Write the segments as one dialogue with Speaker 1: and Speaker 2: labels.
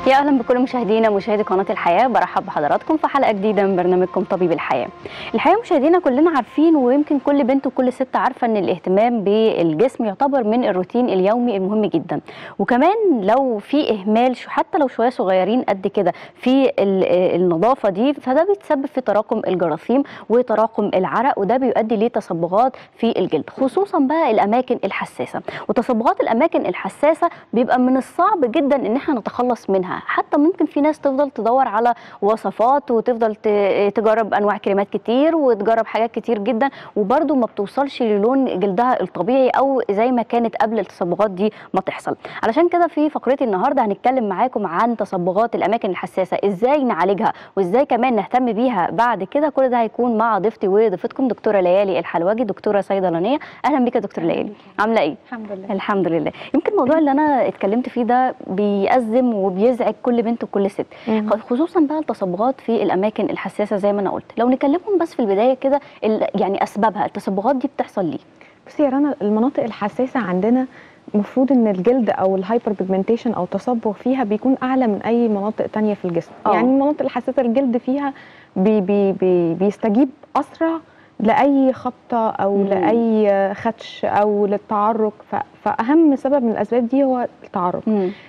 Speaker 1: يا اهلا بكل مشاهدينا مشاهدي قناه الحياه برحب بحضراتكم في حلقه جديده من برنامجكم طبيب الحياه. الحقيقه مشاهدينا كلنا عارفين ويمكن كل بنت وكل ست عارفه ان الاهتمام بالجسم يعتبر من الروتين اليومي المهم جدا وكمان لو في اهمال شو- حتى لو شويه صغيرين قد كده في ال- النظافه دي فده بيتسبب في تراكم الجراثيم وتراكم العرق وده بيؤدي لتصبغات في الجلد خصوصا بقى الاماكن الحساسه وتصبغات الاماكن الحساسه بيبقى من الصعب جدا ان احنا نتخلص منها حتى ممكن في ناس تفضل تدور على وصفات وتفضل ت- تجرب انواع كريمات كتير وتجرب حاجات كتير جدا وبرده ما بتوصلش للون جلدها الطبيعي او زي ما كانت قبل التصبغات دي ما تحصل علشان كده في فقرتي النهارده هنتكلم معاكم عن تصبغات الاماكن الحساسه ازاي نعالجها وازاي كمان نهتم بيها بعد كده كل ده هيكون مع ضيفتي وضيفتكم دكتوره ليالي الحلواجي دكتوره صيدلانيه اهلا بيك يا دكتور ليالي عامله ايه
Speaker 2: الحمد لله
Speaker 1: الحمد لله يمكن الموضوع اللي انا اتكلمت فيه ده بيأزم وبيزعج كل بنت وكل ست
Speaker 2: مم.
Speaker 1: خصوصا بقى التصبغات في الاماكن الحساسه زي ما انا قلت لو نكلمهم بس في البدايه كده ال- يعني اسبابها التصبغات دي بتحصل ليه
Speaker 2: بصي يا رنا المناطق الحساسه عندنا المفروض ان الجلد او الهايبر بيجمنتيشن او التصبغ فيها بيكون اعلى من اي مناطق تانية في الجسم
Speaker 1: آه.
Speaker 2: يعني المناطق الحساسه الجلد فيها بي بي بي بيستجيب اسرع لاي خبطه او
Speaker 1: مم.
Speaker 2: لاي خدش او للتعرق ف- فاهم سبب من الاسباب دي هو التعرق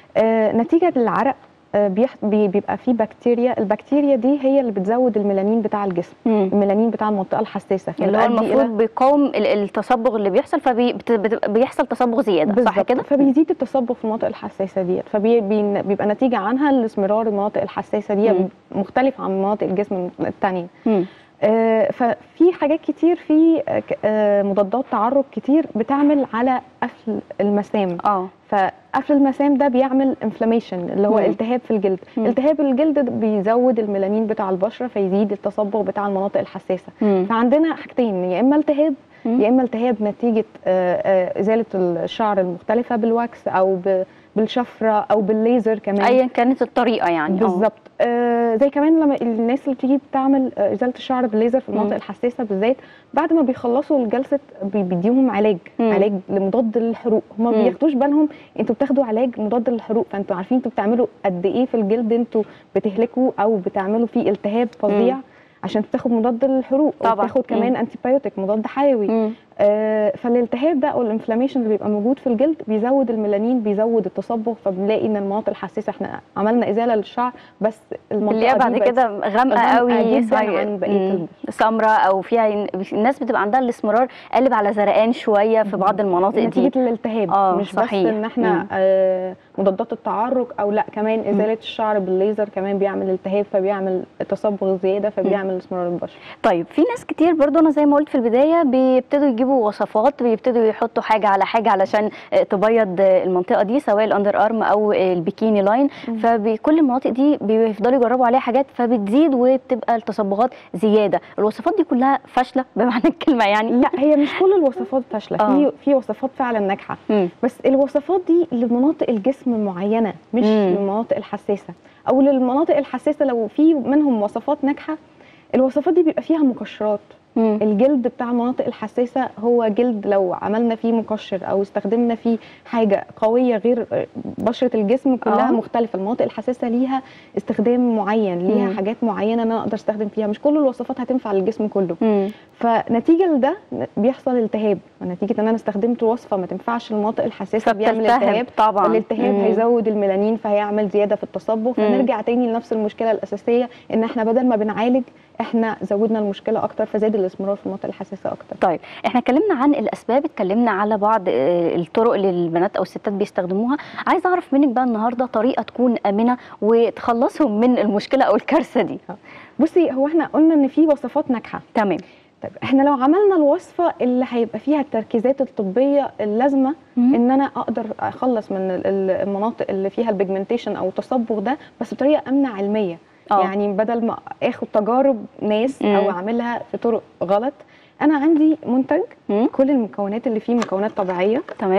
Speaker 2: آه نتيجه للعرق آه بيح- بي- بيبقى فيه بكتيريا البكتيريا دي هي اللي بتزود الميلانين بتاع الجسم
Speaker 1: مم.
Speaker 2: الميلانين بتاع المنطقه الحساسه
Speaker 1: اللي هو
Speaker 2: فبيؤدي إلى-
Speaker 1: المفروض بيقاوم ال- التصبغ اللي بيحصل فبيحصل تصبغ زياده صح
Speaker 2: بالظبط.
Speaker 1: كده
Speaker 2: فبيزيد التصبغ في المناطق الحساسه ديت فبيبقى نتيجه عنها الاستمرار المناطق الحساسه دي
Speaker 1: مم.
Speaker 2: مختلف عن مناطق الجسم الثانيه
Speaker 1: مم.
Speaker 2: آه، ففي حاجات كتير في آه، ك- آه، مضادات تعرق كتير بتعمل على قفل المسام
Speaker 1: اه
Speaker 2: فقفل المسام ده بيعمل انفلاميشن اللي هو
Speaker 1: مم.
Speaker 2: التهاب في الجلد
Speaker 1: مم.
Speaker 2: التهاب الجلد ده بيزود الميلانين بتاع البشره فيزيد التصبغ بتاع المناطق الحساسه
Speaker 1: مم.
Speaker 2: فعندنا حاجتين يا اما التهاب
Speaker 1: مم.
Speaker 2: يا اما التهاب نتيجه آه، آه، ازاله الشعر المختلفه بالواكس او ب- بالشفره او بالليزر كمان
Speaker 1: ايا كانت الطريقه يعني آه.
Speaker 2: بالظبط آه زي كمان لما الناس اللي بتيجي بتعمل آه، ازاله الشعر بالليزر في
Speaker 1: مم.
Speaker 2: المناطق الحساسه بالذات بعد ما بيخلصوا الجلسه بي- بيديهم علاج
Speaker 1: مم.
Speaker 2: علاج لمضاد للحروق هم ما
Speaker 1: مم.
Speaker 2: بياخدوش بالهم انتوا بتاخدوا علاج مضاد للحروق فانتوا عارفين انتوا بتعملوا قد ايه في الجلد انتوا بتهلكوا او بتعملوا فيه التهاب فظيع عشان بتاخد مضاد للحروق
Speaker 1: طبعاً.
Speaker 2: وبتاخد كمان
Speaker 1: مم.
Speaker 2: انتي بايوتيك مضاد حيوي
Speaker 1: مم.
Speaker 2: آه، فالالتهاب ده او الانفلاميشن اللي بيبقى موجود في الجلد بيزود الميلانين بيزود التصبغ فبنلاقي ان المناطق الحساسه احنا عملنا ازاله للشعر بس المنطقه
Speaker 1: اللي هي
Speaker 2: دي
Speaker 1: بعد
Speaker 2: بقت
Speaker 1: كده غامقه
Speaker 2: غامقة
Speaker 1: قوي
Speaker 2: جداً عن بقية
Speaker 1: مم. سمراء او فيها الناس بتبقى عندها الاسمرار قلب على زرقان شويه في بعض المناطق دي
Speaker 2: نتيجه الالتهاب
Speaker 1: آه،
Speaker 2: مش
Speaker 1: صحيح.
Speaker 2: بس ان احنا
Speaker 1: مم.
Speaker 2: آه مضادات التعرق او لا كمان ازاله الشعر بالليزر كمان بيعمل التهاب فبيعمل تصبغ زياده فبيعمل اسمرار البشره
Speaker 1: طيب في ناس كتير برضو انا زي ما قلت في البدايه بيبتدوا يجيبوا وصفات بيبتدوا يحطوا حاجه على حاجه علشان آه، تبيض آه، المنطقه دي سواء الاندر ارم او آه، البيكيني لاين
Speaker 2: مم.
Speaker 1: فبكل المناطق دي بيفضلوا يجربوا عليها حاجات فبتزيد وبتبقى التصبغات زياده الوصفات دي كلها فاشله بمعنى الكلمه يعني
Speaker 2: لا هي مش كل الوصفات فاشله
Speaker 1: آه.
Speaker 2: في في وصفات فعلا ناجحه
Speaker 1: مم.
Speaker 2: بس الوصفات دي لمناطق الجسم المعينه مش
Speaker 1: مم.
Speaker 2: للمناطق الحساسه او للمناطق الحساسه لو في منهم وصفات ناجحه الوصفات دي بيبقى فيها مقشرات
Speaker 1: مم.
Speaker 2: الجلد بتاع المناطق الحساسه هو جلد لو عملنا فيه مقشر او استخدمنا فيه حاجه قويه غير بشره الجسم كلها
Speaker 1: آه.
Speaker 2: مختلفه المناطق الحساسه ليها استخدام معين ليها
Speaker 1: مم.
Speaker 2: حاجات معينه انا اقدر استخدم فيها مش كل الوصفات هتنفع للجسم كله
Speaker 1: مم.
Speaker 2: فنتيجه لده بيحصل التهاب نتيجه ان انا استخدمت وصفه ما تنفعش المناطق الحساسه بيعمل
Speaker 1: فبتلتهب
Speaker 2: التهاب
Speaker 1: طبعا
Speaker 2: الالتهاب
Speaker 1: مم.
Speaker 2: هيزود الميلانين فهيعمل زياده في التصبغ فنرجع تاني لنفس المشكله الاساسيه ان احنا بدل ما بنعالج احنا زودنا المشكله اكتر فزاد الاسمرار في المناطق الحساسه اكتر
Speaker 1: طيب احنا اتكلمنا عن الاسباب اتكلمنا على بعض آه، الطرق اللي البنات او الستات بيستخدموها عايزه اعرف منك بقى النهارده طريقه تكون امنه وتخلصهم من المشكله او الكارثه دي
Speaker 2: بصي هو احنا قلنا ان في وصفات ناجحه
Speaker 1: تمام
Speaker 2: طيب احنا لو عملنا الوصفه اللي هيبقى فيها التركيزات الطبيه اللازمه
Speaker 1: مم.
Speaker 2: ان انا اقدر اخلص من ال- ال- المناطق اللي فيها البيجمنتيشن او التصبغ ده بس بطريقه امنه علميه
Speaker 1: آه.
Speaker 2: يعني بدل ما اخد تجارب ناس
Speaker 1: مم.
Speaker 2: او اعملها في طرق غلط انا عندي منتج
Speaker 1: مم.
Speaker 2: كل المكونات اللي فيه مكونات طبيعيه
Speaker 1: تمام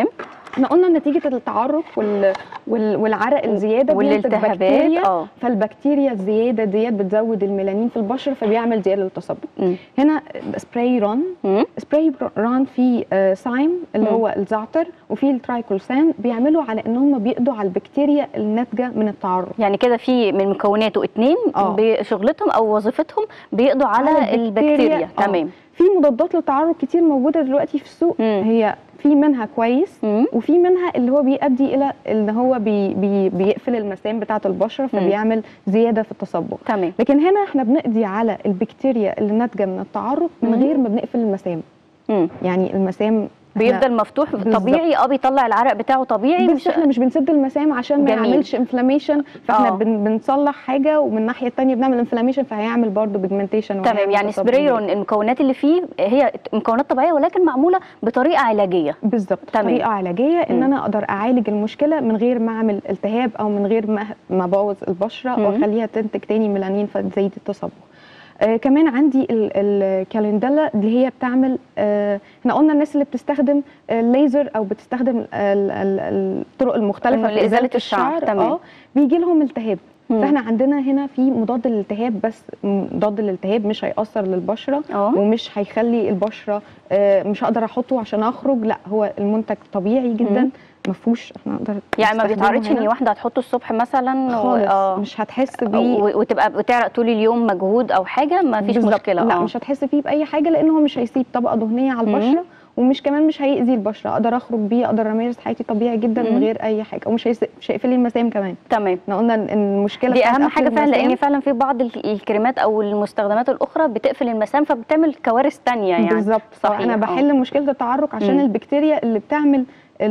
Speaker 2: احنا قلنا نتيجه التعرق وال... وال... والعرق الزياده بينتج
Speaker 1: والالتهابات
Speaker 2: بكتيريا
Speaker 1: اه
Speaker 2: فالبكتيريا الزياده ديت بتزود الميلانين في البشره فبيعمل زياده للتصبغ
Speaker 1: مم.
Speaker 2: هنا سبراي ران
Speaker 1: مم.
Speaker 2: سبراي ران فيه آه، سايم اللي
Speaker 1: مم.
Speaker 2: هو الزعتر وفيه الترايكولسان بيعملوا على ان هم بيقضوا على البكتيريا الناتجه من التعرق
Speaker 1: يعني كده في من مكوناته اتنين
Speaker 2: آه.
Speaker 1: بشغلتهم او وظيفتهم بيقضوا على,
Speaker 2: على
Speaker 1: البكتيريا,
Speaker 2: البكتيريا. آه.
Speaker 1: تمام
Speaker 2: في مضادات للتعرق كتير موجوده دلوقتي في السوق
Speaker 1: مم.
Speaker 2: هي في منها كويس
Speaker 1: مم.
Speaker 2: وفي منها اللي هو بيؤدي الى ان هو بي بي بيقفل المسام بتاعه البشره فبيعمل زياده في التصبغ
Speaker 1: تمام
Speaker 2: لكن هنا احنا بنقضي على البكتيريا اللي ناتجه من التعرق من
Speaker 1: مم.
Speaker 2: غير ما بنقفل المسام
Speaker 1: مم.
Speaker 2: يعني المسام إحنا-
Speaker 1: بيفضل مفتوح
Speaker 2: بالظبط.
Speaker 1: طبيعي اه بيطلع العرق بتاعه طبيعي
Speaker 2: بس
Speaker 1: مش
Speaker 2: احنا مش بنسد المسام عشان ما
Speaker 1: جميل.
Speaker 2: يعملش انفلاميشن فاحنا
Speaker 1: آه.
Speaker 2: بن بنصلح حاجه ومن الناحيه الثانيه بنعمل انفلاميشن فهيعمل برضه بيجمنتيشن
Speaker 1: تمام يعني سبرايرون المكونات اللي فيه هي مكونات طبيعيه ولكن معموله بطريقه علاجيه
Speaker 2: بالظبط
Speaker 1: تمام.
Speaker 2: طريقه علاجيه ان
Speaker 1: مم.
Speaker 2: انا اقدر اعالج المشكله من غير ما اعمل التهاب او من غير ما ما ابوظ البشره
Speaker 1: مم.
Speaker 2: واخليها تنتج تاني ميلانين فتزيد التصبغ آه كمان عندي ال- الكالندلا اللي هي بتعمل آه احنا قلنا الناس اللي بتستخدم الليزر او بتستخدم ال- ال- الطرق المختلفه في
Speaker 1: لإزالة
Speaker 2: ازاله
Speaker 1: الشعر،
Speaker 2: الشعر
Speaker 1: تمام.
Speaker 2: اه بيجي لهم التهاب
Speaker 1: مم.
Speaker 2: فاحنا عندنا هنا في مضاد للالتهاب بس مضاد للالتهاب مش هيأثر للبشره
Speaker 1: اه
Speaker 2: ومش هيخلي البشره آه، مش هقدر احطه عشان اخرج لا هو المنتج طبيعي جدا
Speaker 1: مم.
Speaker 2: ما فيهوش احنا نقدر
Speaker 1: يعني ما
Speaker 2: نستخدمه
Speaker 1: بيتعرضش ان
Speaker 2: هنا.
Speaker 1: واحده هتحطه الصبح مثلا و-
Speaker 2: خالص
Speaker 1: اه
Speaker 2: مش هتحس بيه
Speaker 1: و- وتبقى بتعرق طول اليوم مجهود او حاجه ما فيش
Speaker 2: بالظبط.
Speaker 1: مشكله
Speaker 2: لا
Speaker 1: اه
Speaker 2: مش هتحس فيه باي حاجه لان هو مش هيسيب طبقه دهنيه على
Speaker 1: مم.
Speaker 2: البشره ومش كمان مش هيأذي البشره اقدر اخرج بيه اقدر امارس حياتي طبيعي جدا
Speaker 1: مم.
Speaker 2: من غير اي حاجه ومش هيس- مش هيقفل لي المسام كمان
Speaker 1: تمام
Speaker 2: احنا قلنا ان المشكله
Speaker 1: دي
Speaker 2: بتاعت
Speaker 1: اهم
Speaker 2: قفل
Speaker 1: حاجه فعلا
Speaker 2: المسام
Speaker 1: لان فعلا في بعض ال- الكريمات او المستخدمات الاخرى بتقفل المسام فبتعمل كوارث تانية يعني
Speaker 2: بالظبط
Speaker 1: صحيح،
Speaker 2: انا
Speaker 1: آه.
Speaker 2: بحل مشكله التعرق عشان
Speaker 1: مم.
Speaker 2: البكتيريا اللي بتعمل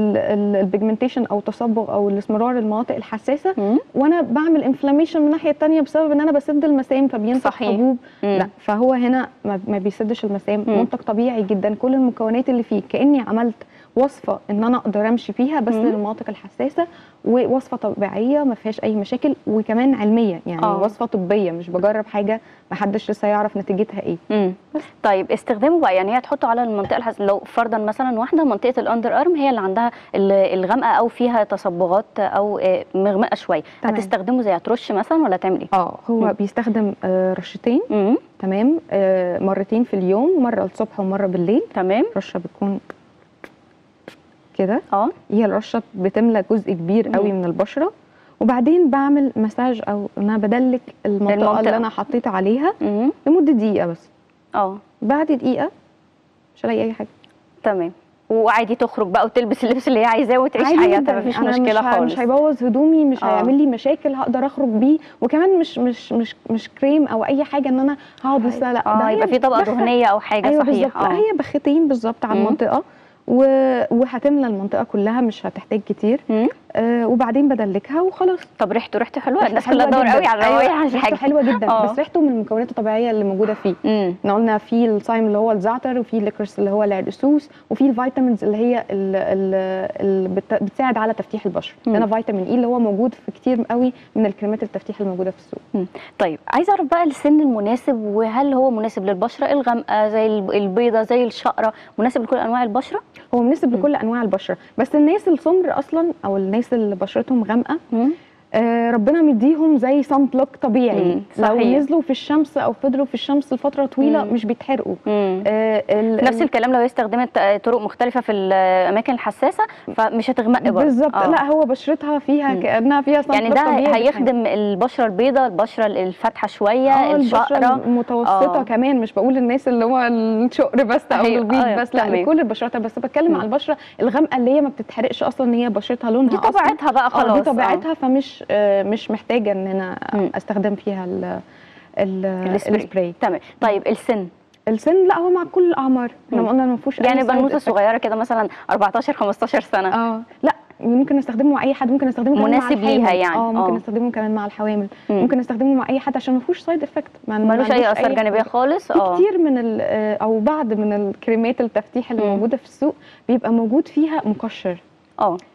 Speaker 2: البيجمنتيشن او التصبغ او الاسمرار المناطق الحساسه
Speaker 1: مم.
Speaker 2: وانا بعمل انفلاميشن من الناحيه الثانيه بسبب ان انا بسد المسام فبينتج
Speaker 1: صحيح.
Speaker 2: حبوب
Speaker 1: مم.
Speaker 2: لا فهو هنا ما ما بيسدش المسام
Speaker 1: مم.
Speaker 2: منتج طبيعي جدا كل المكونات اللي فيه كاني عملت وصفه ان انا اقدر امشي فيها بس
Speaker 1: مم.
Speaker 2: للمناطق الحساسه ووصفه طبيعيه ما فيهاش اي مشاكل وكمان علميه يعني
Speaker 1: آه.
Speaker 2: وصفه طبيه مش بجرب حاجه ما حدش لسه يعرف نتيجتها ايه
Speaker 1: مم. طيب استخدامه بقى يعني هي تحطه على المنطقه الحس... لو فرضا مثلا واحده منطقه الاندر ارم هي اللي عندها ال- الغامقه او فيها تصبغات او آه، مغمقه شويه
Speaker 2: تمام.
Speaker 1: هتستخدمه زي هترش مثلا ولا تعمل ايه؟
Speaker 2: اه هو
Speaker 1: مم.
Speaker 2: بيستخدم آه، رشتين
Speaker 1: مم.
Speaker 2: تمام آه، مرتين في اليوم مره الصبح ومره بالليل
Speaker 1: تمام
Speaker 2: رشه بتكون كده
Speaker 1: اه
Speaker 2: هي الرشه بتملى جزء كبير
Speaker 1: مم.
Speaker 2: قوي من البشره وبعدين بعمل مساج او ان انا بدلك المنطقه,
Speaker 1: المنطقة.
Speaker 2: اللي انا حطيت عليها
Speaker 1: مم.
Speaker 2: لمده دقيقه بس
Speaker 1: اه
Speaker 2: بعد دقيقه مش هلاقي اي حاجه
Speaker 1: تمام وعادي تخرج بقى وتلبس اللبس اللي هي عايزاه وتعيش
Speaker 2: عادي
Speaker 1: حياتها
Speaker 2: جدا
Speaker 1: مفيش
Speaker 2: أنا
Speaker 1: مشكله
Speaker 2: مش ه-
Speaker 1: خالص
Speaker 2: مش هيبوظ هدومي مش
Speaker 1: آه.
Speaker 2: هيعمل لي مشاكل هقدر اخرج بيه وكمان مش مش مش مش كريم او اي حاجه ان انا هقعد لسه لا ده
Speaker 1: اه
Speaker 2: هي
Speaker 1: يبقى في طبقه
Speaker 2: بخ-
Speaker 1: دهنيه او حاجه
Speaker 2: ايوه
Speaker 1: صحيح
Speaker 2: بالظبط لا
Speaker 1: اه
Speaker 2: هي بختين بالظبط على
Speaker 1: مم.
Speaker 2: المنطقه و... وهتملى المنطقه كلها مش هتحتاج كتير
Speaker 1: مم.
Speaker 2: آه وبعدين بدلكها وخلاص
Speaker 1: طب ريحته ريحته حلوه الناس
Speaker 2: ريحته
Speaker 1: كلها
Speaker 2: حلوة
Speaker 1: تدور
Speaker 2: جداً.
Speaker 1: قوي على
Speaker 2: أيوة،
Speaker 1: الروايح عشان
Speaker 2: ريحته
Speaker 1: حاجه
Speaker 2: حلوه جدا
Speaker 1: آه.
Speaker 2: بس ريحته من المكونات الطبيعيه اللي موجوده فيه
Speaker 1: امم
Speaker 2: احنا قلنا في الصايم اللي هو الزعتر وفي الليكرس اللي هو العرقسوس وفي الفيتامينز اللي هي اللي بتساعد على تفتيح البشره
Speaker 1: مم.
Speaker 2: هنا فيتامين اي اللي هو موجود في كتير قوي من الكريمات التفتيح الموجوده في السوق
Speaker 1: طيب عايزه اعرف بقى السن المناسب وهل هو مناسب للبشره الغامقه زي الب- البيضه زي الشقره مناسب لكل انواع البشره
Speaker 2: هو مناسب
Speaker 1: مم.
Speaker 2: لكل انواع البشره بس الناس السمر اصلا او الناس اللي بشرتهم غامقه
Speaker 1: مم.
Speaker 2: آه ربنا مديهم زي سان بلوك طبيعي
Speaker 1: مم،
Speaker 2: لو
Speaker 1: صحيح.
Speaker 2: نزلوا في الشمس او فضلوا في الشمس لفتره طويله
Speaker 1: مم.
Speaker 2: مش بيتحرقوا
Speaker 1: مم.
Speaker 2: آه ال-
Speaker 1: نفس الكلام لو هي استخدمت آه، طرق مختلفه في الاماكن الحساسه فمش هتغمق برضه
Speaker 2: بالظبط
Speaker 1: آه.
Speaker 2: لا هو بشرتها فيها
Speaker 1: مم.
Speaker 2: كانها فيها سان
Speaker 1: يعني
Speaker 2: بلوك
Speaker 1: ده
Speaker 2: طبيعي
Speaker 1: هيخدم البشره البيضاء البشره الفاتحه شويه
Speaker 2: اه البشره
Speaker 1: الشقره
Speaker 2: المتوسطه
Speaker 1: آه.
Speaker 2: كمان مش بقول الناس اللي هو الشقر بس او
Speaker 1: أيوة،
Speaker 2: البيض
Speaker 1: آه،
Speaker 2: بس لا
Speaker 1: تمام.
Speaker 2: لكل البشرات بس بتكلم
Speaker 1: مم.
Speaker 2: على البشره الغامقه اللي هي ما بتتحرقش اصلا ان هي بشرتها لونها
Speaker 1: دي
Speaker 2: أصلاً.
Speaker 1: طبيعتها بقى
Speaker 2: اه
Speaker 1: خلاص
Speaker 2: دي طبيعتها فمش آه مش محتاجه ان انا
Speaker 1: مم.
Speaker 2: استخدم فيها ال ال
Speaker 1: السبراي.
Speaker 2: السبراي
Speaker 1: تمام طيب السن
Speaker 2: السن لا هو مع كل الاعمار احنا
Speaker 1: مم.
Speaker 2: قلنا ما فيهوش أي
Speaker 1: يعني
Speaker 2: side
Speaker 1: بنوته
Speaker 2: effect.
Speaker 1: صغيره كده مثلا 14 15 سنه
Speaker 2: اه لا ممكن نستخدمه مع اي حد ممكن نستخدمه كمان مع
Speaker 1: مناسب ليها
Speaker 2: الحامل.
Speaker 1: يعني،
Speaker 2: اه ممكن
Speaker 1: آه.
Speaker 2: نستخدمه كمان مع الحوامل
Speaker 1: مم.
Speaker 2: ممكن نستخدمه مع اي حد عشان ما فيهوش سايد افكت
Speaker 1: ملوش اي اثار جانبيه خالص
Speaker 2: في
Speaker 1: اه
Speaker 2: كتير من ال- آه، او بعض من الكريمات التفتيح اللي
Speaker 1: مم.
Speaker 2: موجوده في السوق بيبقى موجود فيها مقشر
Speaker 1: اه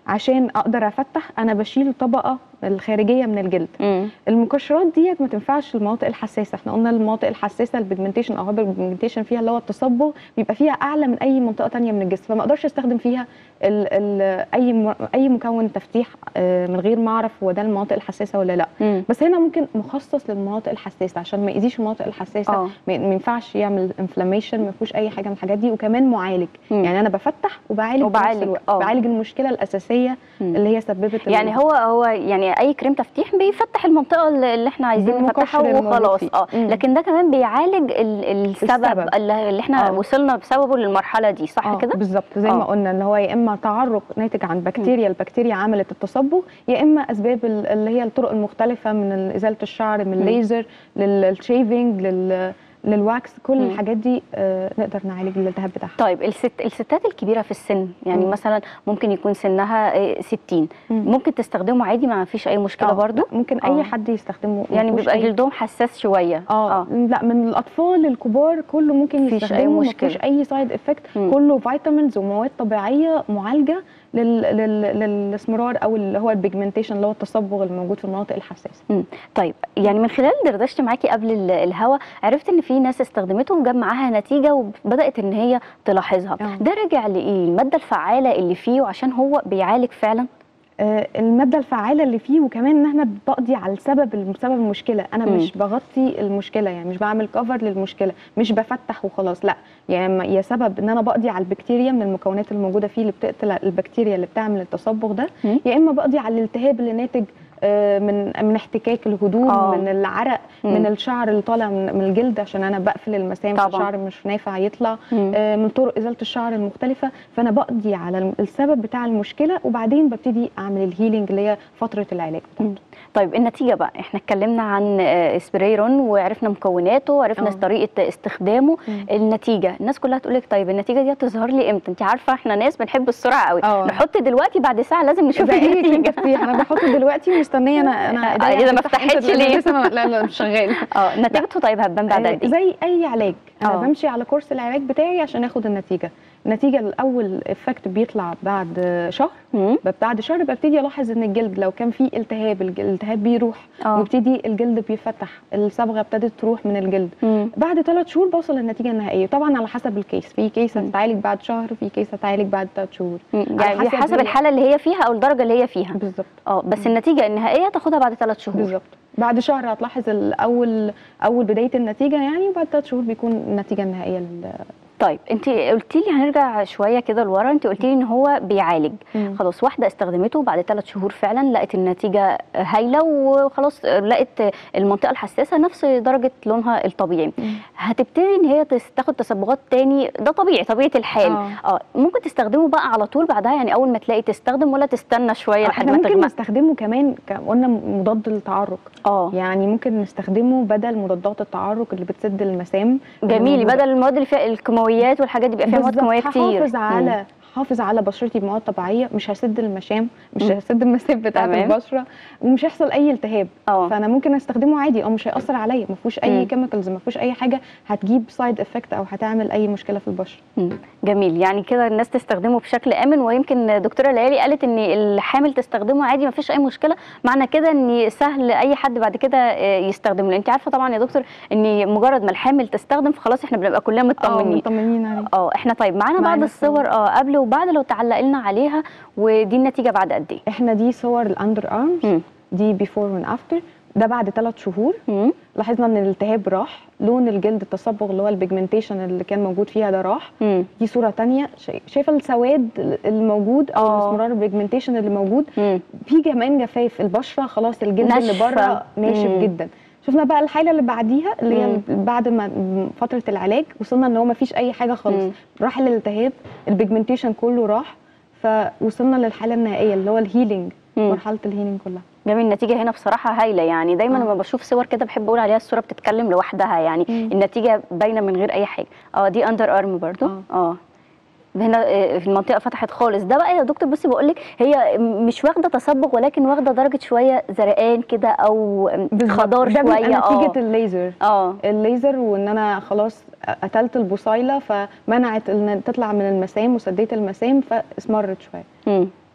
Speaker 2: عشان اقدر افتح انا بشيل الطبقه الخارجيه من الجلد
Speaker 1: مم.
Speaker 2: المقشرات ديت ما تنفعش المناطق الحساسه احنا قلنا المناطق الحساسه البيجمنتيشن او هايبر بيجمنتيشن فيها اللي هو التصبغ بيبقى فيها اعلى من اي منطقه تانية من الجسم فما اقدرش استخدم فيها ال ال اي م- اي مكون تفتيح آه، من غير ما اعرف هو ده المناطق الحساسه ولا لا
Speaker 1: مم.
Speaker 2: بس هنا ممكن مخصص للمناطق الحساسه عشان ما يأذيش المناطق الحساسه
Speaker 1: اه
Speaker 2: ما ما ينفعش يعمل انفلاميشن ما فيهوش اي حاجه من الحاجات دي وكمان معالج
Speaker 1: مم.
Speaker 2: يعني انا بفتح وبعالج في
Speaker 1: وبعالج،
Speaker 2: نفس الوقت
Speaker 1: آه.
Speaker 2: بعالج المشكله الاساسيه
Speaker 1: مم.
Speaker 2: اللي هي سببت ال-
Speaker 1: يعني هو هو يعني اي كريم تفتيح بيفتح المنطقه اللي اللي احنا عايزين
Speaker 2: بالمقشر
Speaker 1: نفتحها
Speaker 2: الموجود
Speaker 1: وخلاص
Speaker 2: فيه.
Speaker 1: اه
Speaker 2: مم.
Speaker 1: لكن ده كمان بيعالج ال- السبب,
Speaker 2: السبب.
Speaker 1: اللي اللي احنا
Speaker 2: آه.
Speaker 1: وصلنا بسببه للمرحله دي صح
Speaker 2: آه،
Speaker 1: كده
Speaker 2: بالظبط زي
Speaker 1: آه.
Speaker 2: ما قلنا ان هو يا اما تعرق ناتج عن بكتيريا البكتيريا عملت التصبغ يا اما اسباب ال- اللي هي الطرق المختلفه من ال- ازاله الشعر من الليزر للشيفنج لل للواكس كل
Speaker 1: مم.
Speaker 2: الحاجات دي آه، نقدر نعالج الالتهاب بتاعها
Speaker 1: طيب الست الستات الكبيره في السن يعني
Speaker 2: مم.
Speaker 1: مثلا ممكن يكون سنها آه، 60
Speaker 2: مم.
Speaker 1: ممكن تستخدمه عادي ما فيش اي مشكله
Speaker 2: آه،
Speaker 1: برضو
Speaker 2: لا، ممكن
Speaker 1: آه.
Speaker 2: اي حد يستخدمه
Speaker 1: يعني
Speaker 2: مفهوش
Speaker 1: بيبقى
Speaker 2: أي-
Speaker 1: جلدهم حساس شويه
Speaker 2: اه لا من الاطفال للكبار كله ممكن
Speaker 1: مفيش أي
Speaker 2: يستخدمه
Speaker 1: مشكلة.
Speaker 2: مفيش اي سايد افكت
Speaker 1: مم.
Speaker 2: كله فيتامينز ومواد طبيعيه معالجه لل... لل... للاسمرار او اللي هو البيجمنتيشن اللي هو التصبغ الموجود في المناطق الحساسه
Speaker 1: طيب يعني من خلال دردشتي معاكي قبل ال- الهوا عرفت ان في ناس استخدمته وجاب معاها نتيجه وبدات ان هي تلاحظها
Speaker 2: آه.
Speaker 1: ده راجع لايه الماده الفعاله اللي فيه وعشان هو بيعالج فعلا
Speaker 2: آه، الماده الفعاله اللي فيه وكمان ان احنا بقضي على السبب سبب المشكله انا
Speaker 1: مم.
Speaker 2: مش بغطي المشكله يعني مش بعمل كفر للمشكله مش بفتح وخلاص لا يعني يا سبب ان انا بقضي على البكتيريا من المكونات الموجوده فيه اللي بتقتل البكتيريا اللي بتعمل التصبغ ده
Speaker 1: مم.
Speaker 2: يا اما بقضي على الالتهاب اللي ناتج آه، من من احتكاك الهدوم
Speaker 1: آه.
Speaker 2: من العرق
Speaker 1: مم.
Speaker 2: من الشعر اللي طالع من من الجلد عشان انا بقفل المسام
Speaker 1: طبعاً.
Speaker 2: الشعر مش نافع يطلع
Speaker 1: مم.
Speaker 2: آه، من طرق ازاله الشعر المختلفه فانا بقضي على الم- السبب بتاع المشكله وبعدين ببتدي اعمل الهيلينج اللي هي فتره العلاج
Speaker 1: مم. طيب النتيجه بقى احنا اتكلمنا عن آه، سبرايرون وعرفنا مكوناته وعرفنا
Speaker 2: آه.
Speaker 1: طريقه استخدامه
Speaker 2: مم.
Speaker 1: النتيجه الناس كلها تقول لك طيب النتيجه دي هتظهر لي امتى انت عارفه احنا ناس بنحب السرعه قوي
Speaker 2: آه.
Speaker 1: نحط دلوقتي بعد ساعه لازم نشوف
Speaker 2: زي اي كريم
Speaker 1: النتيجه
Speaker 2: تفتيح انا بحطه دلوقتي مستنيه انا انا
Speaker 1: آه،
Speaker 2: إيديا
Speaker 1: إذا ما
Speaker 2: هتفتح إمتى
Speaker 1: فتحتش
Speaker 2: دلوقتي؟
Speaker 1: ليه؟
Speaker 2: لسه ما- لا لا مش شغال
Speaker 1: اه نتيجته طيب هتبان بعد
Speaker 2: آه،
Speaker 1: قد ايه
Speaker 2: زي اي علاج انا
Speaker 1: آه.
Speaker 2: بمشي على كورس العلاج بتاعي عشان اخد النتيجه النتيجه الاول افكت بيطلع بعد شهر
Speaker 1: مم.
Speaker 2: بعد شهر ببتدي الاحظ ان الجلد لو كان فيه التهاب الج- الالتهاب بيروح
Speaker 1: اه
Speaker 2: ويبتدي الجلد بيفتح الصبغه ابتدت تروح من الجلد
Speaker 1: مم.
Speaker 2: بعد ثلاث شهور بوصل للنتيجه النهائيه طبعا على حسب الكيس في كيس
Speaker 1: مم.
Speaker 2: هتتعالج بعد شهر في كيس هتتعالج بعد ثلاث شهور
Speaker 1: مم.
Speaker 2: على
Speaker 1: يعني
Speaker 2: حسب
Speaker 1: حسب
Speaker 2: هي-
Speaker 1: الحاله اللي هي فيها او الدرجه اللي هي فيها
Speaker 2: بالظبط
Speaker 1: اه بس النتيجه النهائيه تاخدها بعد ثلاث شهور
Speaker 2: بالظبط بعد شهر هتلاحظ الاول اول بدايه النتيجه يعني وبعد ثلاث شهور بيكون النتيجه النهائيه لل-
Speaker 1: طيب انت قلتي لي هنرجع شويه كده لورا انت قلتي لي ان هو بيعالج
Speaker 2: مم.
Speaker 1: خلاص واحده استخدمته بعد ثلاث شهور فعلا لقت النتيجه هايله وخلاص لقت المنطقه الحساسه نفس درجه لونها الطبيعي
Speaker 2: مم.
Speaker 1: هتبتدي ان هي تس- تاخد تصبغات تاني ده طبيعي طبيعه الحال
Speaker 2: آه.
Speaker 1: اه ممكن تستخدمه بقى على طول بعدها يعني اول ما تلاقي تستخدم ولا تستنى شويه لحد
Speaker 2: احنا
Speaker 1: ما
Speaker 2: ممكن
Speaker 1: تغمق
Speaker 2: نستخدمه كمان ك- قلنا مضاد للتعرق
Speaker 1: اه
Speaker 2: يعني ممكن نستخدمه بدل مضادات التعرق اللي بتسد المسام اللي
Speaker 1: جميل
Speaker 2: موجودة.
Speaker 1: بدل المواد اللي فيها الكيماويات والحاجات دي بيبقى فيها مواد
Speaker 2: بالظبط،
Speaker 1: كيماويه كتير
Speaker 2: هحافظ
Speaker 1: مم.
Speaker 2: على حافظ على بشرتي بمواد طبيعيه مش هسد المشام مش
Speaker 1: مم.
Speaker 2: هسد المسام بتاعه
Speaker 1: تمام.
Speaker 2: البشره ومش هيحصل اي التهاب
Speaker 1: اه
Speaker 2: فانا ممكن استخدمه عادي او مش هياثر عليا ما فيهوش اي
Speaker 1: مم.
Speaker 2: كيميكالز ما فيهوش اي حاجه هتجيب سايد افكت او هتعمل اي مشكله في البشره
Speaker 1: مم. جميل يعني كده الناس تستخدمه بشكل امن ويمكن دكتوره ليالي قالت ان الحامل تستخدمه عادي ما فيش اي مشكله معنى كده ان سهل اي حد بعد كده آه، يستخدمه لان انت عارفه طبعا يا دكتور ان مجرد ما الحامل تستخدم فخلاص احنا بنبقى كلنا
Speaker 2: اه
Speaker 1: مطمنين
Speaker 2: مطمنين عليه
Speaker 1: اه احنا طيب معانا بعض
Speaker 2: معانا
Speaker 1: الصور اه قبل وبعد لو تعلق لنا عليها ودي النتيجه بعد قد ايه
Speaker 2: احنا دي صور الاندر ارمز
Speaker 1: مم.
Speaker 2: دي بيفور وان افتر ده بعد ثلاث شهور
Speaker 1: مم.
Speaker 2: لاحظنا ان الالتهاب راح لون الجلد التصبغ اللي هو البيجمنتيشن اللي كان موجود فيها ده راح
Speaker 1: مم.
Speaker 2: دي صوره تانية شاي- شايفه السواد الموجود او
Speaker 1: آه.
Speaker 2: الاستمرار البيجمنتيشن اللي موجود
Speaker 1: مم.
Speaker 2: في كمان جفاف البشره خلاص الجلد اللي
Speaker 1: ناشفة.
Speaker 2: بره ناشف
Speaker 1: مم.
Speaker 2: جدا شفنا بقى الحاله اللي بعديها اللي هي
Speaker 1: مم.
Speaker 2: بعد ما فتره العلاج وصلنا ان هو ما فيش اي حاجه خالص
Speaker 1: مم.
Speaker 2: راح الالتهاب البيجمنتيشن كله راح فوصلنا للحاله النهائيه اللي هو الهيلينج
Speaker 1: مم.
Speaker 2: مرحله الهيلينج كلها
Speaker 1: جميل النتيجه هنا بصراحه هايله يعني دايما
Speaker 2: آه.
Speaker 1: لما بشوف صور كده بحب اقول عليها الصوره بتتكلم لوحدها يعني
Speaker 2: مم.
Speaker 1: النتيجه باينه من غير اي حاجه اه دي اندر ارم برضو
Speaker 2: آه.
Speaker 1: اه هنا آه، في المنطقه فتحت خالص ده بقى يا دكتور بصي بقول لك هي مش واخده تصبغ ولكن واخده درجه شويه زرقان كده او خضار
Speaker 2: ده بيبقى
Speaker 1: شويه اه
Speaker 2: نتيجه الليزر
Speaker 1: اه
Speaker 2: الليزر وان انا خلاص قتلت البصيله فمنعت ان تطلع من المسام وسديت المسام فاسمرت شويه
Speaker 1: مم.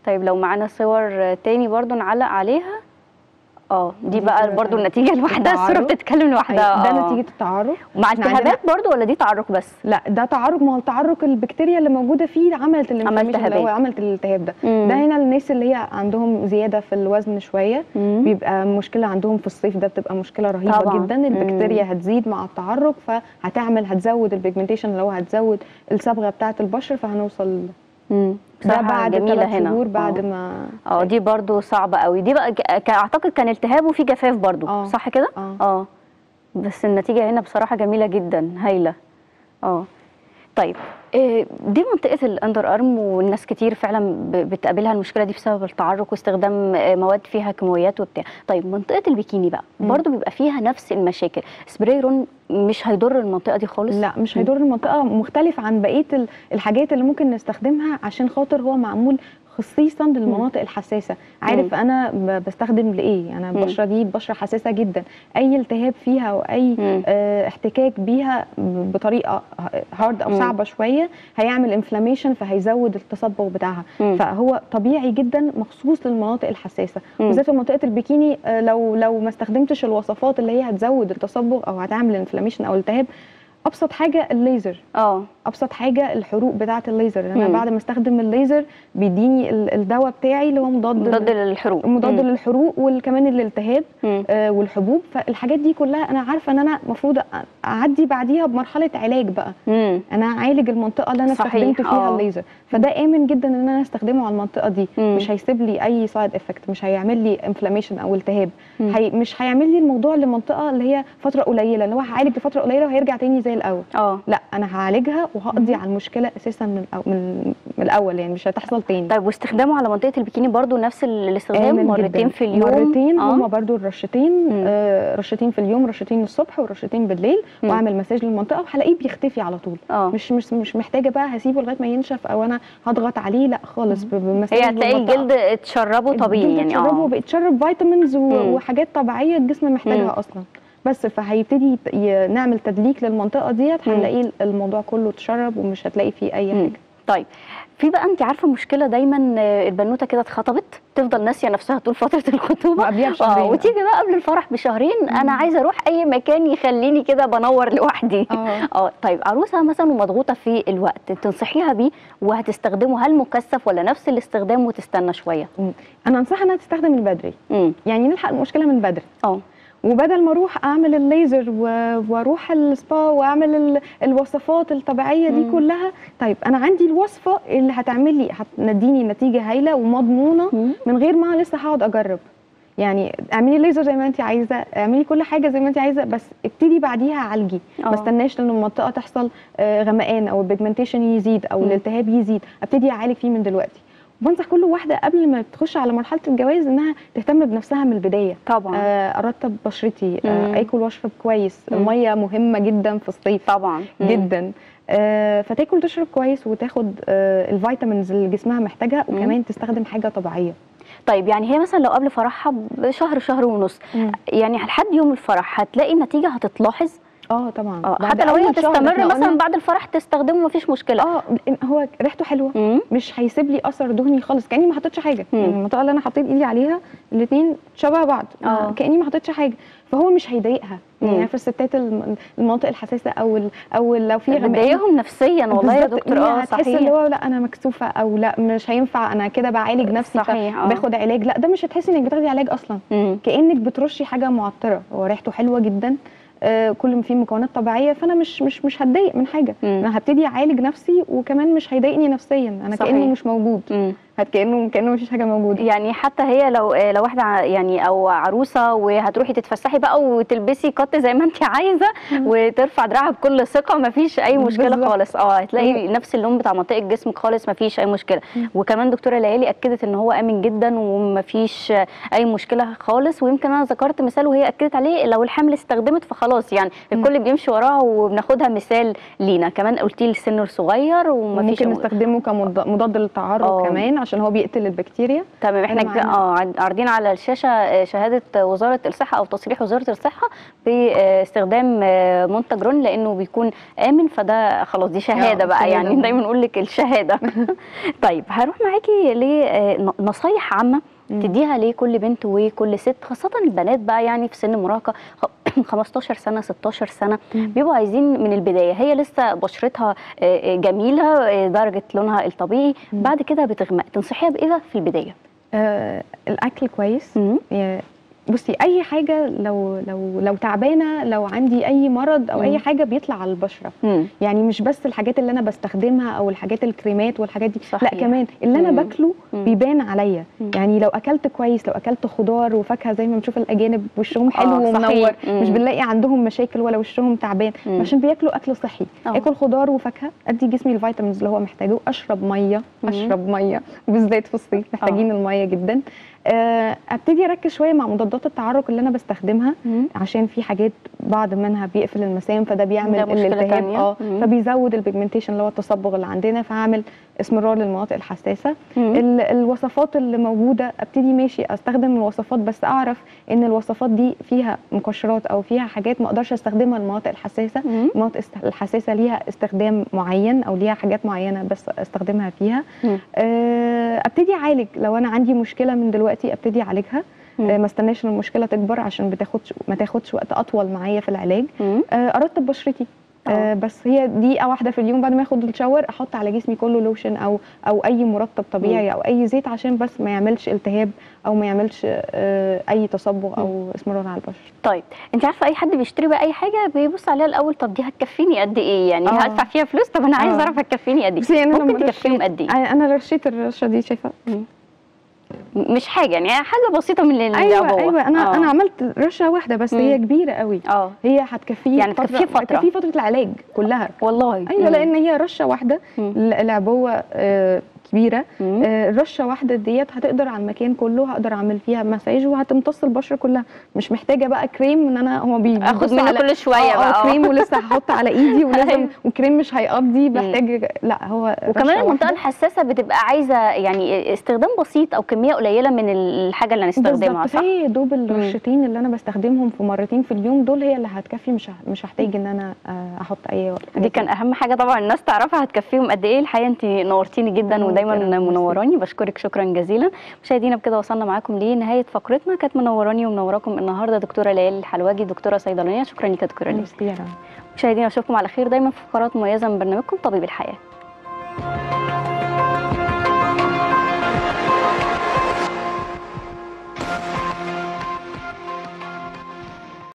Speaker 1: طيب لو معانا صور تاني برضو نعلق عليها اه دي,
Speaker 2: دي
Speaker 1: بقى
Speaker 2: كده
Speaker 1: برضو النتيجه لوحدها الصوره
Speaker 2: التعرق.
Speaker 1: بتتكلم لوحدها
Speaker 2: ده
Speaker 1: آه.
Speaker 2: نتيجه التعرق
Speaker 1: مع
Speaker 2: إحنا عندنا-
Speaker 1: التهابات برضو ولا دي تعرق بس
Speaker 2: لا ده تعرق ما هو التعرق البكتيريا اللي موجوده فيه عملت الانفلاميشن اللي هو
Speaker 1: التهابات.
Speaker 2: عملت الالتهاب ده
Speaker 1: مم.
Speaker 2: ده هنا الناس اللي هي عندهم زياده في الوزن شويه
Speaker 1: مم.
Speaker 2: بيبقى مشكله عندهم في الصيف ده بتبقى مشكله رهيبه
Speaker 1: طبعاً.
Speaker 2: جدا البكتيريا هتزيد مع التعرق فهتعمل هتزود البيجمنتيشن اللي هو هتزود الصبغه بتاعه البشره فهنوصل
Speaker 1: مم.
Speaker 2: ده
Speaker 1: بصراحة
Speaker 2: بعد
Speaker 1: جميلة
Speaker 2: ثلاث
Speaker 1: هنا
Speaker 2: شهور بعد
Speaker 1: آه.
Speaker 2: ما
Speaker 1: اه دي برضو صعبة قوي دي بقى ك- ك- اعتقد كان التهاب وفي جفاف برضو
Speaker 2: آه.
Speaker 1: صح كده
Speaker 2: اه
Speaker 1: اه بس النتيجة هنا بصراحة جميلة جدا هايلة اه طيب آه، دي منطقة الأندر أرم والناس كتير فعلا ب- بتقابلها المشكلة دي بسبب التعرق واستخدام آه، مواد فيها كيماويات وبتاع طيب منطقة البيكيني بقى
Speaker 2: مم.
Speaker 1: برضو بيبقى فيها نفس المشاكل سبراي رون مش هيضر المنطقة دي خالص
Speaker 2: لا مش
Speaker 1: مم.
Speaker 2: هيضر المنطقه مختلف عن بقيه ال- الحاجات اللي ممكن نستخدمها عشان خاطر هو معمول خصيصا للمناطق الحساسه عارف انا ب- بستخدم لايه انا
Speaker 1: مم.
Speaker 2: البشره دي بشره حساسه جدا اي التهاب فيها او اي
Speaker 1: مم.
Speaker 2: آه، احتكاك بيها ب- بطريقه هارد او
Speaker 1: مم.
Speaker 2: صعبه شويه هيعمل انفلاميشن فهيزود التصبغ بتاعها
Speaker 1: مم.
Speaker 2: فهو طبيعي جدا مخصوص للمناطق الحساسه
Speaker 1: مم.
Speaker 2: بالذات في منطقه البيكيني آه، لو لو ما استخدمتش الوصفات اللي هي هتزود التصبغ او هتعمل انفلاميشن او التهاب ابسط حاجه الليزر
Speaker 1: اه
Speaker 2: ابسط حاجه الحروق بتاعه الليزر انا
Speaker 1: مم.
Speaker 2: بعد ما استخدم الليزر بيديني ال- الدواء بتاعي اللي هو مضاد
Speaker 1: ضد الحروق
Speaker 2: مضاد
Speaker 1: مم.
Speaker 2: للحروق وكمان الالتهاب
Speaker 1: مم.
Speaker 2: آه، والحبوب فالحاجات دي كلها انا عارفه ان انا المفروض اعدي بعديها بمرحله علاج بقى
Speaker 1: مم.
Speaker 2: انا اعالج المنطقه اللي انا
Speaker 1: صحيح،
Speaker 2: استخدمت فيها
Speaker 1: آه.
Speaker 2: الليزر فده امن جدا ان انا استخدمه على المنطقه دي
Speaker 1: مم.
Speaker 2: مش هيسيب لي اي سايد افكت مش هيعمل لي انفلاميشن او التهاب
Speaker 1: مم.
Speaker 2: هي مش هيعمل لي الموضوع لمنطقه اللي هي فتره قليله اللي هو هعالج لفتره قليله وهيرجع تاني زي الاول
Speaker 1: اه
Speaker 2: لا انا هعالجها وهقضي
Speaker 1: مم.
Speaker 2: على المشكله اساسا من الأو- من, من الاول يعني مش هتحصل تاني
Speaker 1: طيب واستخدامه على منطقه البيكيني برضو نفس الاستخدام
Speaker 2: آمن
Speaker 1: مرتين
Speaker 2: جداً.
Speaker 1: في اليوم
Speaker 2: مرتين
Speaker 1: آه.
Speaker 2: هما برضو الرشتين
Speaker 1: مم.
Speaker 2: آه رشتين في اليوم رشتين الصبح ورشتين بالليل
Speaker 1: مم.
Speaker 2: واعمل مساج للمنطقه وهلاقيه بيختفي على طول
Speaker 1: اه
Speaker 2: مش مش مش محتاجه بقى هسيبه لغايه ما ينشف او انا هضغط عليه لا خالص ب- بمساج
Speaker 1: هي هتلاقي
Speaker 2: للمنطقة.
Speaker 1: الجلد اتشربه طبيعي
Speaker 2: الجلد
Speaker 1: يعني
Speaker 2: اتشربه
Speaker 1: اه
Speaker 2: بيتشرب فيتامينز و-
Speaker 1: مم.
Speaker 2: وحاجات طبيعيه الجسم محتاجها
Speaker 1: مم.
Speaker 2: اصلا بس فهيبتدي يت- ي- نعمل تدليك للمنطقه ديت
Speaker 1: مم.
Speaker 2: هنلاقيه الموضوع كله اتشرب ومش هتلاقي فيه اي
Speaker 1: مم.
Speaker 2: حاجه
Speaker 1: طيب في بقى انت عارفه مشكله دايما آه، البنوته كده اتخطبت تفضل ناسيه نفسها طول فتره الخطوبه
Speaker 2: وقبليها
Speaker 1: اه
Speaker 2: بشهرين
Speaker 1: وتيجي بقى قبل الفرح بشهرين انا عايزه اروح اي مكان يخليني كده بنور لوحدي
Speaker 2: اه
Speaker 1: اه طيب عروسه مثلا ومضغوطه في الوقت تنصحيها بيه وهتستخدمه هل مكثف ولا نفس الاستخدام وتستنى شويه
Speaker 2: انا انصحها انها تستخدم من بدري
Speaker 1: امم
Speaker 2: يعني نلحق المشكله من بدري
Speaker 1: اه
Speaker 2: وبدل ما اروح اعمل الليزر و- واروح السبا واعمل ال- الوصفات الطبيعيه دي
Speaker 1: مم.
Speaker 2: كلها طيب انا عندي الوصفه اللي هتعمل لي هتديني نتيجه هايله ومضمونه
Speaker 1: مم.
Speaker 2: من غير ما لسه هقعد اجرب يعني اعملي ليزر زي ما انت عايزه اعملي كل حاجه زي ما انت عايزه بس ابتدي بعديها عالجي
Speaker 1: آه.
Speaker 2: ما استناش لان المنطقه تحصل آه، غمقان او البيجمنتيشن يزيد او
Speaker 1: مم.
Speaker 2: الالتهاب يزيد ابتدي اعالج فيه من دلوقتي وبنصح كل واحده قبل ما تخش على مرحله الجواز انها تهتم بنفسها من البدايه
Speaker 1: طبعا
Speaker 2: آه، ارطب بشرتي
Speaker 1: مم.
Speaker 2: آه، اكل واشرب كويس
Speaker 1: مم.
Speaker 2: الميه مهمه جدا في الصيف
Speaker 1: طبعا مم.
Speaker 2: جدا آه، فتاكل تشرب كويس وتاخد آه، الفيتامينز اللي جسمها محتاجها
Speaker 1: مم.
Speaker 2: وكمان تستخدم حاجه طبيعيه
Speaker 1: طيب يعني هي مثلا لو قبل فرحها بشهر شهر ونص يعني لحد يوم الفرح هتلاقي النتيجه هتتلاحظ
Speaker 2: اه طبعا
Speaker 1: اه
Speaker 2: بعد
Speaker 1: حتى لو هي
Speaker 2: أول شهر
Speaker 1: تستمر
Speaker 2: إحنا
Speaker 1: مثلا
Speaker 2: قلنا-
Speaker 1: بعد الفرح تستخدمه مفيش مشكله
Speaker 2: اه لأن هو ريحته حلوه
Speaker 1: امم
Speaker 2: مش هيسيب لي اثر دهني خالص كاني ما حطيتش حاجه
Speaker 1: مم.
Speaker 2: يعني المنطقه اللي انا حطيت ايدي عليها الاثنين شبه بعض
Speaker 1: آه.
Speaker 2: كاني ما حطيتش حاجه فهو مش هيضايقها
Speaker 1: مم.
Speaker 2: يعني عارفه الستات الم- المناطق الحساسه او ال- او لو في غمقان
Speaker 1: بتضايقهم نفسيا والله يا
Speaker 2: بالظبط،
Speaker 1: دكتور
Speaker 2: هي
Speaker 1: اه
Speaker 2: هتحس
Speaker 1: صحيح
Speaker 2: اللي هو لا انا مكسوفه او لا مش هينفع انا كده بعالج نفسي
Speaker 1: صحيح، آه.
Speaker 2: باخد علاج لا ده مش هتحسي انك بتاخدي علاج اصلا
Speaker 1: مم.
Speaker 2: كانك بترشي حاجه معطره هو ريحته حلوه جدا آه كل ما فيه مكونات طبيعيه فانا مش مش مش هتضايق من حاجه
Speaker 1: مم.
Speaker 2: انا هبتدي اعالج نفسي وكمان مش هيضايقني نفسيا انا
Speaker 1: صحيح.
Speaker 2: كانه مش موجود
Speaker 1: مم.
Speaker 2: هت كانه كانه مفيش حاجه موجوده
Speaker 1: يعني حتى هي لو لو واحده ع- يعني او عروسه وهتروحي تتفسحي بقى وتلبسي قط زي ما انت عايزه وترفع دراعها بكل ثقه مفيش اي مشكله
Speaker 2: بالظبط.
Speaker 1: خالص اه هتلاقي نفس اللون بتاع منطقه جسمك خالص مفيش اي مشكله
Speaker 2: مم.
Speaker 1: وكمان دكتوره ليالي اكدت ان هو امن جدا ومفيش اي مشكله خالص ويمكن انا ذكرت مثال وهي اكدت عليه لو الحمل استخدمت فخلاص يعني
Speaker 2: مم.
Speaker 1: الكل بيمشي وراها وبناخدها مثال لينا كمان قلتي لي السن صغير ومفيش
Speaker 2: ممكن نستخدمه كمضاد للتعرق
Speaker 1: آه.
Speaker 2: كمان عشان عشان هو بيقتل البكتيريا
Speaker 1: تمام احنا
Speaker 2: معانا.
Speaker 1: اه عاد- عارضين على الشاشه آه، شهاده وزاره الصحه او تصريح وزاره الصحه باستخدام آه، منتج رون لانه بيكون امن فده خلاص دي شهاده
Speaker 2: آه،
Speaker 1: بقى
Speaker 2: شهادة.
Speaker 1: يعني دايما نقول لك الشهاده طيب هروح معاكي لنصايح عامه
Speaker 2: مم.
Speaker 1: تديها لكل بنت وكل ست خاصه البنات بقى يعني في سن مراهقه خ- 15 سنه 16 سنه
Speaker 2: مم.
Speaker 1: بيبقوا عايزين من البدايه هي لسه بشرتها آه، آه، جميله آه، درجه لونها الطبيعي
Speaker 2: مم.
Speaker 1: بعد كده بتغمق تنصحيها بايه في البدايه
Speaker 2: آه الاكل كويس
Speaker 1: مم.
Speaker 2: يا- بصي اي حاجه لو لو لو تعبانه لو عندي اي مرض او
Speaker 1: مم.
Speaker 2: اي حاجه بيطلع على البشره
Speaker 1: مم.
Speaker 2: يعني مش بس الحاجات اللي انا بستخدمها او الحاجات الكريمات والحاجات دي
Speaker 1: صحيح.
Speaker 2: لا كمان اللي انا
Speaker 1: مم.
Speaker 2: باكله
Speaker 1: مم.
Speaker 2: بيبان عليا
Speaker 1: مم.
Speaker 2: يعني لو اكلت كويس لو اكلت خضار وفاكهه زي ما بنشوف الاجانب وشهم حلو
Speaker 1: آه، صحيح.
Speaker 2: ومنور
Speaker 1: مم.
Speaker 2: مش بنلاقي عندهم مشاكل ولا وشهم تعبان
Speaker 1: مم.
Speaker 2: عشان بياكلوا اكل صحي
Speaker 1: آه.
Speaker 2: اكل خضار وفاكهه ادي جسمي الفيتامينز اللي هو محتاجه اشرب ميه
Speaker 1: مم.
Speaker 2: اشرب ميه بالذات في الصيف محتاجين الميه جدا آه، ابتدي اركز شويه مع مضادات التعرق اللي انا بستخدمها
Speaker 1: مم.
Speaker 2: عشان في حاجات بعض منها بيقفل المسام فده بيعمل
Speaker 1: ده مشكلة
Speaker 2: الالتهاب
Speaker 1: تانية.
Speaker 2: اه
Speaker 1: مم.
Speaker 2: فبيزود البيجمنتيشن اللي هو التصبغ اللي عندنا فهعمل اسمرار للمناطق الحساسه
Speaker 1: مم.
Speaker 2: ال- الوصفات اللي موجوده ابتدي ماشي استخدم الوصفات بس اعرف ان الوصفات دي فيها مقشرات او فيها حاجات ما اقدرش استخدمها للمناطق الحساسه
Speaker 1: مم.
Speaker 2: المناطق است- الحساسه ليها استخدام معين او ليها حاجات معينه بس استخدمها فيها
Speaker 1: مم.
Speaker 2: آه، ابتدي اعالج لو انا عندي مشكله من دلوقتي ابتدي اعالجها
Speaker 1: مم.
Speaker 2: آه، ما استناش ان المشكله تكبر عشان بتاخدش ما تاخدش وقت اطول معايا في العلاج
Speaker 1: مم.
Speaker 2: آه، ارطب بشرتي
Speaker 1: آه.
Speaker 2: آه بس هي دقيقه واحده في اليوم بعد ما اخد الشاور احط على جسمي كله لوشن او او اي مرطب طبيعي او اي زيت عشان بس ما يعملش التهاب او ما يعملش آه اي تصبغ او اسمرار على البشره
Speaker 1: طيب انت عارفه اي حد بيشتري بقى اي حاجه بيبص عليها الاول طب دي هتكفيني قد ايه يعني
Speaker 2: آه.
Speaker 1: هدفع فيها فلوس طب انا عايز
Speaker 2: آه.
Speaker 1: اعرف هتكفيني قد ايه
Speaker 2: بصي انا
Speaker 1: ممكن
Speaker 2: لما
Speaker 1: تكفيهم
Speaker 2: رشيت-
Speaker 1: قد ايه
Speaker 2: انا أنا رشيت الرشه دي شايفه
Speaker 1: م- مش حاجه يعني حاجه بسيطه من اللي
Speaker 2: ايوه
Speaker 1: جوه.
Speaker 2: ايوه انا
Speaker 1: آه.
Speaker 2: انا عملت رشه واحده بس
Speaker 1: مم.
Speaker 2: هي كبيره قوي
Speaker 1: اه
Speaker 2: هي هتكفيه
Speaker 1: يعني تكفيه فترة.
Speaker 2: هتكفيه فتره العلاج كلها
Speaker 1: والله
Speaker 2: ايوه
Speaker 1: مم.
Speaker 2: لان هي رشه واحده
Speaker 1: مم.
Speaker 2: ل- العبوه آه، كبيره
Speaker 1: مم.
Speaker 2: آه، رشه واحده ديت هتقدر على المكان كله هقدر اعمل فيها مساج وهتمتص البشره كلها مش محتاجه بقى كريم ان انا هو بي
Speaker 1: اخد
Speaker 2: بيبص
Speaker 1: منه
Speaker 2: على
Speaker 1: كل شويه
Speaker 2: آه،
Speaker 1: بقى
Speaker 2: آه
Speaker 1: آه.
Speaker 2: كريم ولسه هحط على ايدي ولازم
Speaker 1: أيوة.
Speaker 2: وكريم مش هيقضي محتاج لا هو
Speaker 1: وكمان
Speaker 2: رشة
Speaker 1: المنطقه
Speaker 2: واحدة.
Speaker 1: الحساسه بتبقى عايزه يعني استخدام بسيط او كميه قليله من الحاجه اللي هنستخدمها
Speaker 2: بالظبط
Speaker 1: صح
Speaker 2: فهي دوب الرشتين اللي انا بستخدمهم في مرتين في اليوم دول هي اللي هتكفي مش ه- مش هحتاج ان انا آه، احط اي
Speaker 1: دي كان اهم حاجه طبعا الناس تعرفها هتكفيهم قد ايه الحقيقه انت نورتيني جدا
Speaker 2: أنا
Speaker 1: ودايما
Speaker 2: كمان، ميرسي.
Speaker 1: منوراني بشكرك شكرا جزيلا مشاهدينا بكده وصلنا معاكم لنهايه فقرتنا كانت منوراني ومنوراكم النهارده دكتوره ليالي الحلواجي دكتوره صيدلانيه شكرا لك يا دكتوره ليالي
Speaker 2: ميرسي يا رنا.
Speaker 1: مشاهدينا اشوفكم على خير دايما في فقرات مميزه من برنامجكم طبيب الحياه